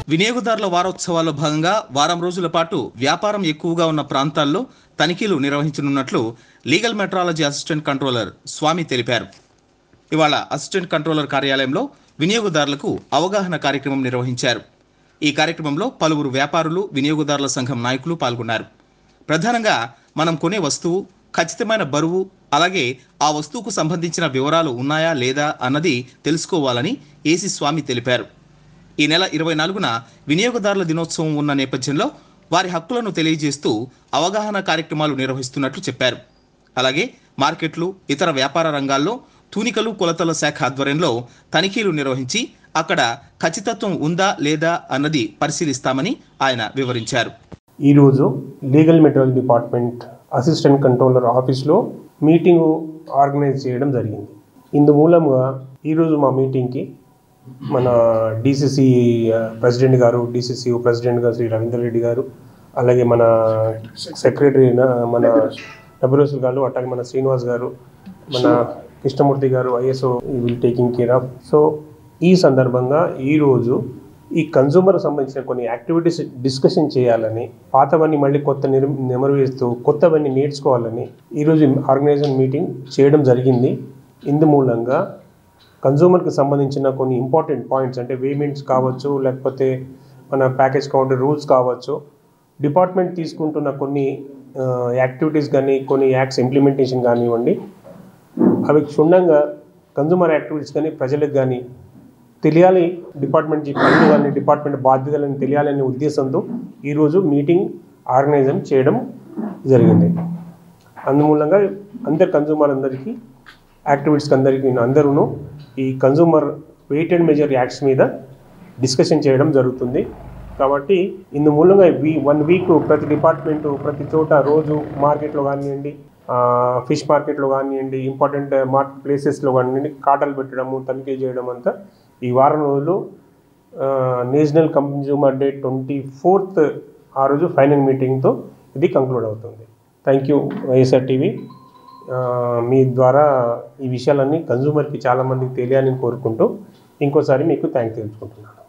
వినియోగదారుల వారోత్సవాల్లో భాగంగా వారం రోజుల పాటు వ్యాపారం ఎక్కువగా ఉన్న ప్రాంతాల్లో తనిఖీలు నిర్వహించనున్నట్లు legal metrology assistant controller Swamy తెలిపారు ఇవాళ అసిస్టెంట్ కంట్రోలర్ కార్యాలయంలో వినియోగదారులకు అవగాహన కార్యక్రమం నిర్వహించారు ఈ కార్యక్రమంలో పలువురు వ్యాపారులు వినియోగదారుల సంఘం నాయకులు పాల్గొన్నారు ప్రధానంగా మనం కొనే వస్తువు ఖచ్చితమైన బరువు అలాగే ఆ వస్తువుకు సంబంధించిన వివరాలు ఉన్నాయా లేదా అన్నది తెలుసుకోవాలని ఏసీ స్వామి తెలిపారు ఈ నెల ఇరవై నాలుగున వినియోగదారుల దినోత్సవం ఉన్న నేపథ్యంలో వారి హక్కులను తెలియజేస్తూ అవగాహన కార్యక్రమాలు నిర్వహిస్తున్నట్లు చెప్పారు అలాగే మార్కెట్లు ఇతర వ్యాపార రంగాల్లో తూనికలు కొలతల శాఖ ఆధ్వర్యంలో తనిఖీలు నిర్వహించి అక్కడ ఖచ్చితత్వం ఉందా లేదా అన్నది పరిశీలిస్తామని ఆయన వివరించారు ఈరోజు legal material department assistant controller ఆఫీస్లో మీటింగు ఆర్గనైజ్ చేయడం జరిగింది ఇందు మూలంగా ఈరోజు మా మీటింగ్కి మన డిసిసి ప్రెసిడెంట్ గారు డిసిసి ప్రెసిడెంట్ గారు శ్రీ రవీందర్ రెడ్డి గారు అలాగే మన సెక్రటరీ మన డబ్ల్యూఎస్ గారు అట్లాగే మన శ్రీనివాస్ గారు మన కృష్ణమూర్తి గారు ISO will taking care of so ఈ సందర్భంగా ఈరోజు ఈ కన్సూమర్ సంబంధించిన కొన్ని యాక్టివిటీస్ డిస్కషన్ చేయాలని పాతవన్నీ మళ్ళీ కొత్త నిర్ నెమరు వేస్తూ కొత్తవన్నీ నేర్చుకోవాలని ఈరోజు ఆర్గనైజేషన్ మీటింగ్ చేయడం జరిగింది ఇందు మూలంగా కన్సూమర్కి సంబంధించిన కొన్ని ఇంపార్టెంట్ పాయింట్స్ అంటే పేమెంట్స్ కావచ్చు లేకపోతే మన ప్యాకేజ్ కౌంటర్ రూల్స్ కావచ్చు డిపార్ట్మెంట్ తీసుకుంటున్న కొన్ని యాక్టివిటీస్ కానీ కొన్ని యాక్ట్స్ ఇంప్లిమెంటేషన్ కానివ్వండి అవి క్షుణ్ణంగా కన్సూమర్ యాక్టివిటీస్ కానీ ప్రజలకు కానీ తెలియాలి డిపార్ట్మెంట్ పనులు కానీ డిపార్ట్మెంట్ బాధ్యతలను తెలియాలనే ఉద్దేశంతో ఈరోజు మీటింగ్ ఆర్గనైజేషన్ చేయడం జరిగింది అందుమూలంగా అందరు కన్సూమర్ అందరికీ యాక్టివిటీస్కి అందరికీ అందరూ ఈ consumer weight and measure acts మీద డిస్కషన్ చేయడం జరుగుతుంది కాబట్టి ఇందు మూలంగా వీ వన్ వీక్ ప్రతి డిపార్ట్మెంటు ప్రతి చోట రోజు మార్కెట్లో కానివ్వండి ఫిష్ మార్కెట్లో కానివ్వండి ఇంపార్టెంట్ మార్కెట్ ప్లేసెస్లో కానివ్వండి కాటలు పెట్టడము తనిఖీ చేయడం అంతా ఈ వారం రోజులు national consumer day twenty fourth ఆ రోజు ఫైనల్ మీటింగ్తో ఇది కంక్లూడ్ అవుతుంది థ్యాంక్ యూ వైఎస్ఆర్ టీవీ మీ ద్వారా ఈ విషయాలన్నీ కన్జ్యూమర్కి చాలామందికి తెలియాలని కోరుకుంటూ ఇంకోసారి మీకు థ్యాంక్ తెలుసుకుంటున్నాను